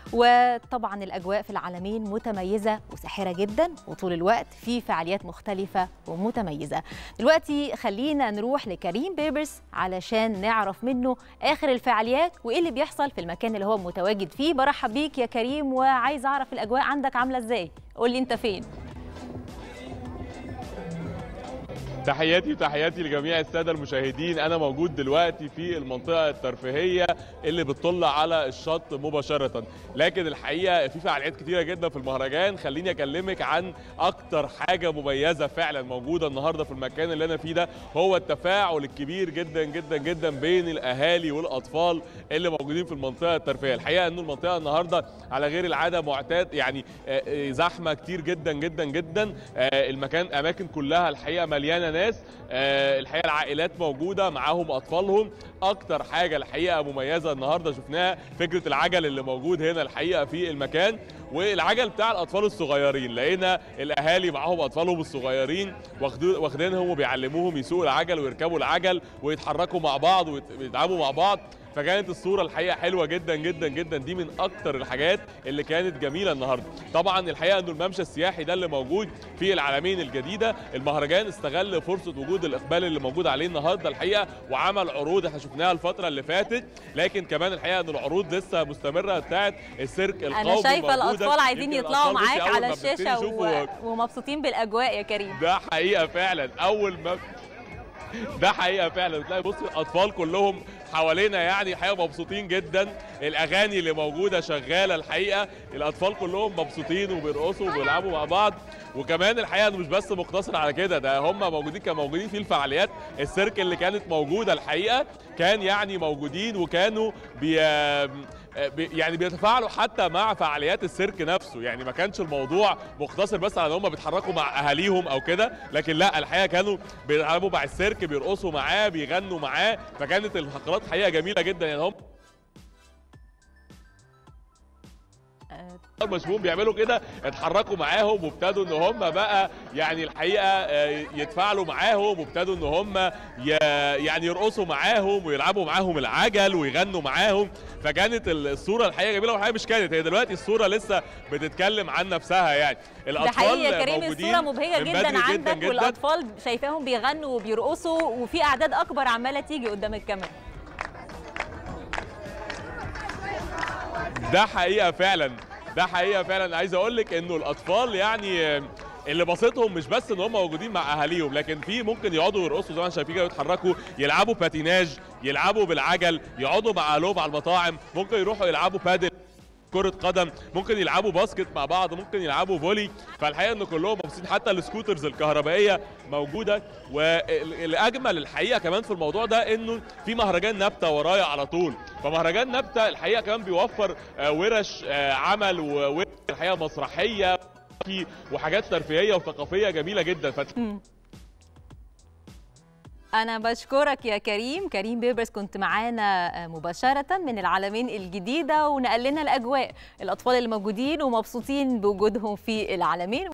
وطبعا الاجواء في العالمين متميزه وساحره جدا وطول الوقت في فعاليات مختلفه ومتميزه دلوقتي خلينا نروح لكريم بيبرس علشان نعرف منه اخر الفعاليات وايه اللي بيحصل في المكان اللي هو متواجد فيه برحب بيك يا كريم وعايز اعرف الاجواء عندك عامله ازاي قول لي انت فين تحياتي وتحياتي لجميع الساده المشاهدين انا موجود دلوقتي في المنطقه الترفيهيه اللي بتطل على الشط مباشره لكن الحقيقه في فعاليات كتيره جدا في المهرجان خليني اكلمك عن اكتر حاجه مميزه فعلا موجوده النهارده في المكان اللي انا فيه ده هو التفاعل الكبير جدا جدا جدا بين الاهالي والاطفال اللي موجودين في المنطقه الترفيهيه الحقيقه انه المنطقه النهارده على غير العاده معتاد يعني زحمه كتير جدا جدا جدا المكان اماكن كلها الحقيقه مليانه ناس آه الحقيقه العائلات موجوده معاهم اطفالهم اكتر حاجه الحقيقه مميزه النهارده شفناها فكره العجل اللي موجود هنا الحقيقه في المكان والعجل بتاع الاطفال الصغيرين لقينا الاهالي معاهم اطفالهم الصغيرين واخدينهم وبيعلموهم يسوقوا العجل ويركبوا العجل ويتحركوا مع بعض ويتعبوا مع بعض فكانت الصوره الحقيقه حلوه جدا جدا جدا دي من اكتر الحاجات اللي كانت جميله النهارده طبعا الحقيقه انه الممشى السياحي ده اللي موجود في العالمين الجديده المهرجان استغل فرصه وجود الاقبال اللي موجود عليه النهارده الحقيقه وعمل عروض احنا شفناها الفتره اللي فاتت لكن كمان الحقيقه ان العروض لسه مستمره بتاعت السيرك القومي انا شايفه الاطفال عايزين يطلعوا معاك على الشاشه و... ومبسوطين بالاجواء يا كريم ده حقيقه فعلا اول ما ده حقيقه فعلا تلاقي بص الاطفال كلهم حوالينا يعني حقيقه مبسوطين جدا الاغاني اللي موجوده شغاله الحقيقه الاطفال كلهم مبسوطين وبيرقصوا وبيلعبوا مع بعض وكمان الحقيقه انه مش بس مقتصر على كده ده هم موجودين كانوا موجودين في الفعاليات السيرك اللي كانت موجوده الحقيقه كان يعني موجودين وكانوا بي يعني بيتفاعلوا حتى مع فعاليات السيرك نفسه يعني ما كانش الموضوع مقتصر بس على ان هم بيتحركوا مع اهاليهم او كده لكن لا الحقيقه كانوا بيلعبوا مع السيرك بيرقصوا معاه بيغنوا معاه فكانت الفقرات حقيقه جميله جدا يعني هم المشموم بيعملوا كده اتحركوا معاهم وابتدوا ان هم بقى يعني الحقيقه يتفاعلوا معاهم وابتدوا ان هم يعني يرقصوا معاهم ويلعبوا معاهم العجل ويغنوا معاهم فكانت الصوره الحقيقه جميله والحقيقه مش كانت هي دلوقتي الصوره لسه بتتكلم عن نفسها يعني الاطفال ده حقيقي يا كريم الصوره مبهجه جدا عندك جداً جداً والاطفال شايفاهم بيغنوا وبيرقصوا وفي اعداد اكبر عماله تيجي قدام الكاميرا ده حقيقه فعلا ده حقيقه فعلا عايز اقول لك انه الاطفال يعني اللي بسطهم مش بس ان هم موجودين مع اهاليهم لكن في ممكن يقعدوا يرقصوا زي ما شايفين كده يتحركوا يلعبوا باتيناج يلعبوا بالعجل يقعدوا مع اهلهم على المطاعم ممكن يروحوا يلعبوا بادل كرة قدم ممكن يلعبوا باسكت مع بعض ممكن يلعبوا فولي فالحقيقة ان كلهم مبسوطين حتى السكوترز الكهربائية موجودة والاجمل الحقيقة كمان في الموضوع ده انه في مهرجان نبتة ورايا على طول فمهرجان نبتة الحقيقة كمان بيوفر ورش عمل وورش الحقيقة مسرحية وحاجات ترفيهية وثقافية جميلة جدا ف... أنا بشكرك يا كريم كريم بيبرس كنت معانا مباشرة من العالمين الجديدة ونقل لنا الأجواء الأطفال اللي موجودين ومبسوطين بوجودهم في العالمين